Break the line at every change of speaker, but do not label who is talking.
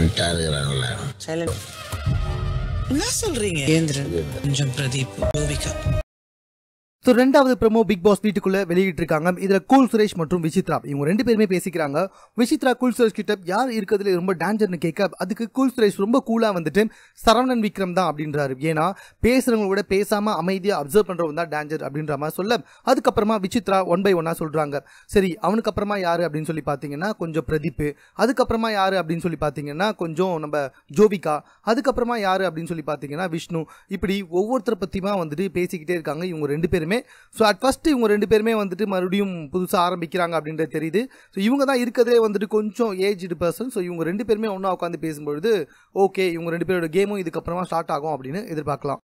இருக்கிறாங்கள
silent என்ன சொல்றீங்க கேந்திரன் கொஞ்சம் பிரதீப் யோவிகா
ஸோ ரெண்டாவது ப்ரோமோ பிக் பாஸ் வீட்டுக்குள்ள வெளியிட்டு இருக்காங்க இதுல கூல் சுரேஷ் மற்றும் விசித்ரா இவங்க ரெண்டு பேருமே பேசிக்கிறாங்க விசித்ரா கூல் சுரேஷ் கிட்ட யார் இருக்கிறதுல ரொம்ப டேஞ்சர்னு கேட்க அதுக்கு கூல் சுரேஷ் ரொம்ப கூலா வந்துட்டு சரவணன் விக்ரம் தான் அப்படின்றாரு ஏன்னா பேசுறவங்க விட பேசாம அமைதியா அப்சர்வ் பண்றவங்க தான் டேஞ்சர் அப்படின்ற மாதிரி சொல்ல அதுக்கப்புறமா விசித்ரா ஒன் பை ஒன்னா சொல்றாங்க சரி அவனுக்கு அப்புறமா யாரு அப்படின்னு சொல்லி பாத்தீங்கன்னா கொஞ்சம் பிரதீப் அதுக்கப்புறமா யாரு அப்படின்னு சொல்லி பாத்தீங்கன்னா கொஞ்சம் நம்ம ஜோவிகா அதுக்கப்புறமா யாரு அப்படின்னு சொல்லி பாத்தீங்கன்னா விஷ்ணு இப்படி ஒவ்வொருத்தரை பத்தியுமா வந்துட்டு பேசிக்கிட்டே இருக்காங்க இவங்க ரெண்டு பேருமே ஸோ அட் ஃபர்ஸ்ட் இவங்க ரெண்டு பேருமே வந்துட்டு மறுபடியும் புதுசாக ஆரம்பிக்கிறாங்க அப்படின்றது தெரியுது ஸோ இவங்க தான் இருக்கிறதே வந்துட்டு கொஞ்சம் ஏஜ்டு பர்சன் ஸோ இவங்க ரெண்டு பேருமே ஒன்றா உட்காந்து பேசும்பொழுது ஓகே இவங்க ரெண்டு பேரோட கேமும் இதுக்கப்புறமா ஸ்டார்ட் ஆகும் அப்படின்னு எதிர்பார்க்கலாம்